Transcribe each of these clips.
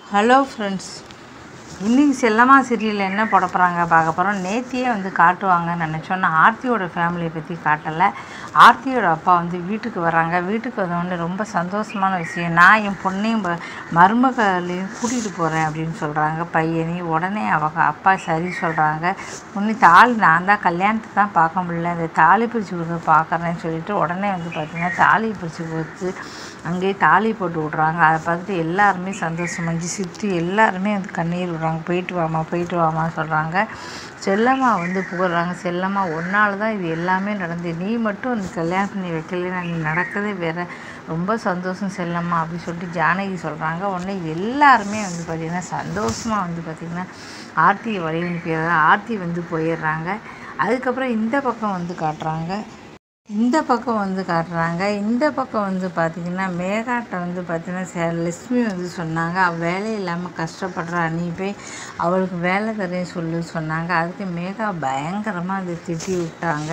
hello friends இன்னைக்கு செல்லம்மா சீரியலில் என்ன போட போகிறாங்க பார்க்க போகிறோம் நேத்தியே வந்து காட்டுவாங்கன்னு நினச்சோன்னா ஆர்த்தியோட ஃபேமிலியை பற்றி காட்டலை ஆர்த்தியோட அப்பா வந்து வீட்டுக்கு வராங்க வீட்டுக்கு வந்தோடனே ரொம்ப சந்தோஷமான விஷயம் நான் என் பொண்ணையும் ப- மருமகளையும் கூட்டிகிட்டு போகிறேன் அப்படின்னு சொல்கிறாங்க பையனையும் உடனே அவங்க அப்பா சரி சொல்கிறாங்க பொண்ணு தாலி நான் தான் கல்யாணத்துக்கு தான் பார்க்க முடியல இந்த தாலி பிரித்து கொடுத்து பார்க்குறேன்னு சொல்லிட்டு உடனே வந்து பார்த்திங்கன்னா தாலி பிரித்து கொடுத்து அங்கேயே தாலி போட்டு விட்றாங்க அதை பார்த்துட்டு எல்லாருமே சந்தோஷமாச்சு சித்தி எல்லாருமே வந்து கண்ணீர் விடுறாங்க போயிட்டு வாமா போயிட்டு வாமா சொல்கிறாங்க செல்லம்மா வந்து புகழ்றாங்க செல்லம்மா ஒன்னால தான் இது எல்லாமே நடந்து நீ மட்டும் இந்த கல்யாணம் பண்ணி வைக்கலைன்னா நீ நடக்கதே வேற ரொம்ப சந்தோஷம் செல்லம்மா அப்படின்னு சொல்லிட்டு ஜானகி சொல்கிறாங்க உடனே எல்லாருமே வந்து பார்த்திங்கன்னா சந்தோஷமாக வந்து பார்த்திங்கன்னா ஆர்த்தியை வழி அனுப்பிடுறாங்க ஆர்த்தி வந்து போயிடுறாங்க அதுக்கப்புறம் இந்த பக்கம் வந்து காட்டுறாங்க இந்த பக்கம் வந்து காட்டுறாங்க இந்த பக்கம் வந்து பார்த்திங்கன்னா மேகாட்டை வந்து பார்த்திங்கன்னா சே லட்சுமி வந்து சொன்னாங்க அவள் வேலை இல்லாமல் கஷ்டப்படுறா நீ போய் அவளுக்கு வேலை தரேன்னு சொல்லி சொன்னாங்க அதுக்கு மேகா பயங்கரமாக அதை திட்டி விட்டாங்க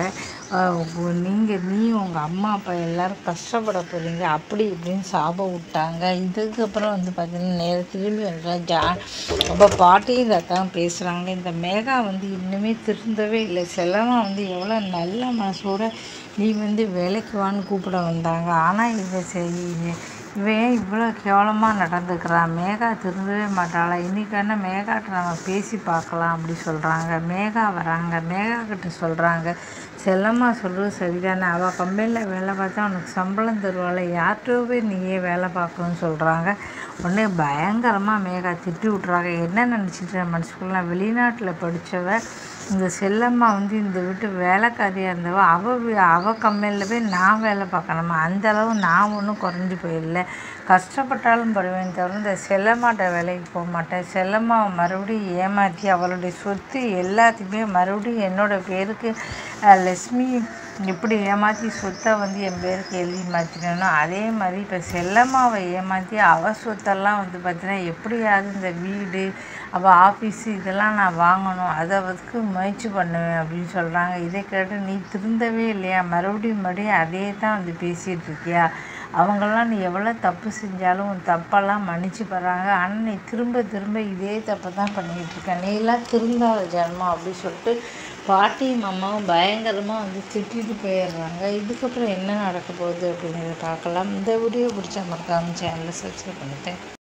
நீங்கள் நீ உங்கள் அம்மா அப்பா எல்லோரும் கஷ்டப்பட போகிறீங்க அப்படி இப்படின்னு சாபம் விட்டாங்க இதுக்கப்புறம் வந்து பார்த்திங்கன்னா நேர திரும்பி வந்தா ஜா அப்போ பாட்டியும் தான் பேசுகிறாங்க இந்த மேகா வந்து இன்னுமே திருந்தவே இல்லை செல்லமா வந்து எவ்வளோ நல்ல மனசோட நீ வந்து வேலைக்கு வான்னு கூப்பிட வந்தாங்க ஆனால் இதை சரி இவன் ஏன் இவ்வளோ கேவலமாக நடந்துக்கிறான் மேகா திருந்தவே மாட்டாளா இன்றைக்கான மேகாட்ட நம்ம பேசி பார்க்கலாம் அப்படி சொல்கிறாங்க மேகா வராங்க மேகா கிட்ட சொல்கிறாங்க செல்லம்மா சொல்கிறது சரிதானே அவள் கம்பெனியில் வேலை பார்த்தா உனக்கு சம்பளம் தருவாள் யார்கிட்டயோ போய் நீயே வேலை பார்க்கணும்னு சொல்கிறாங்க உடனே பயங்கரமாக மேகா திட்டி விட்றாங்க என்ன நினச்சிட்டு மனசுக்குள்ள வெளிநாட்டில் படித்தவ இந்த செல்லம்மா வந்து இந்த வீட்டு வேலைக்காரியாக இருந்தவ அவள் அவள் கம்பெனியில் போய் நான் வேலை பார்க்கணுமா அந்த அளவு நான் ஒன்றும் குறைஞ்சி போயிடல கஷ்டப்பட்டாலும் படுவேன் தவிர இந்த செல்லம்மாட்ட வேலைக்கு போக மாட்டேன் செல்லம்மாவை மறுபடியும் ஏமாற்றி அவளுடைய சொத்து எல்லாத்தையுமே மறுபடியும் என்னோட பேருக்கு அஹ், லட்சுமி எப்படி ஏமாற்றி சொத்தை வந்து என் பேருக்கு எழுதி மாற்றினோ அதே மாதிரி இப்போ செல்லம்மாவை ஏமாற்றி அவ சொத்தெல்லாம் வந்து பார்த்தீங்கன்னா எப்படியாவது இந்த வீடு அவள் ஆஃபீஸு இதெல்லாம் நான் வாங்கணும் அதை அதுக்கு முயற்சி பண்ணுவேன் அப்படின்னு சொல்கிறாங்க இதை கேட்டு நீ திருந்தவே இல்லையா மறுபடியும் மறுபடியும் அதே தான் வந்து பேசிகிட்டு இருக்கியா அவங்கெல்லாம் நீ எவ்வளோ தப்பு செஞ்சாலும் உன் தப்பெல்லாம் மன்னிச்சு போகிறாங்க ஆனால் நீ திரும்ப திரும்ப இதே தப்பை தான் பண்ணிக்கிட்டு இருக்க நீலாம் திருந்தாத ஜென்மம் அப்படி சொல்லிட்டு பாட்டியும் அம்மாவும் பயங்கரமாக வந்து திட்டிட்டு போயிடுறாங்க இதுக்கப்புறம் என்ன நடக்க போகுது அப்படிங்கிறத பார்க்கலாம் இந்த வீடியோ பிடிச்சா மறக்காம சேனலை சப்ஸ்கிரைப் பண்ணிட்டேன்